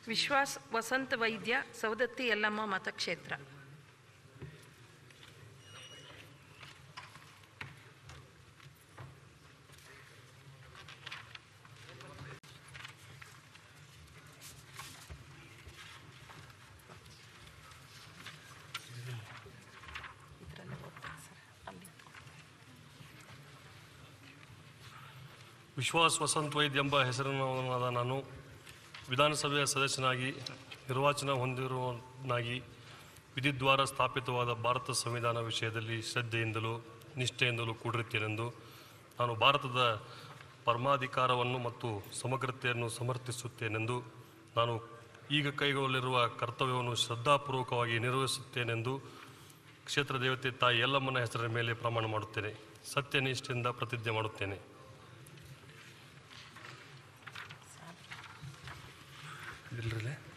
ವಿಶ್ವಾಸ್ ವಸಂತ ವೈದ್ಯ ಸವದತ್ತಿ ಯಲ್ಲಮ್ಮ ಮತಕ್ಷೇತ್ರ ಇದ್ರಲ್ಲೇ ಹೋಗ್ತೀನಿ ಸರ್ ಅಲ್ಲಿ ವಿಶ್ವಾಸ್ ವಸಂತ್ ವೈದ್ ಎಂಬ ಹೆಸರಿನವನಾದ ನಾನು ವಿಧಾನಸಭೆಯ ಸದಸ್ಯನಾಗಿ ನಿರ್ವಾಚನ ಹೊಂದಿರುವನಾಗಿ ವಿಧಿದ್ವಾರ ಸ್ಥಾಪಿತವಾದ ಭಾರತ ಸಂವಿಧಾನ ವಿಷಯದಲ್ಲಿ ಶ್ರದ್ಧೆಯಿಂದಲೂ ನಿಷ್ಠೆಯಿಂದಲೂ ಕೂಡಿರುತ್ತೇನೆಂದು ನಾನು ಭಾರತದ ಪರಮಾಧಿಕಾರವನ್ನು ಮತ್ತು ಸಮಗ್ರತೆಯನ್ನು ಸಮರ್ಥಿಸುತ್ತೇನೆಂದು ನಾನು ಈಗ ಕೈಗೊಳ್ಳಲಿರುವ ಕರ್ತವ್ಯವನ್ನು ಶ್ರದ್ಧಾಪೂರ್ವಕವಾಗಿ ನಿರ್ವಹಿಸುತ್ತೇನೆಂದು ಕ್ಷೇತ್ರ ದೇವತೆ ತಾಯಿ ಯಲ್ಲಮ್ಮನ ಹೆಸರಿನ ಮೇಲೆ ಪ್ರಮಾಣ ಮಾಡುತ್ತೇನೆ ಸತ್ಯನಿಷ್ಠೆಯಿಂದ ಪ್ರತಿಜ್ಞೆ ಮಾಡುತ್ತೇನೆ ಇದಿಲ್ರಲ್ಲೇ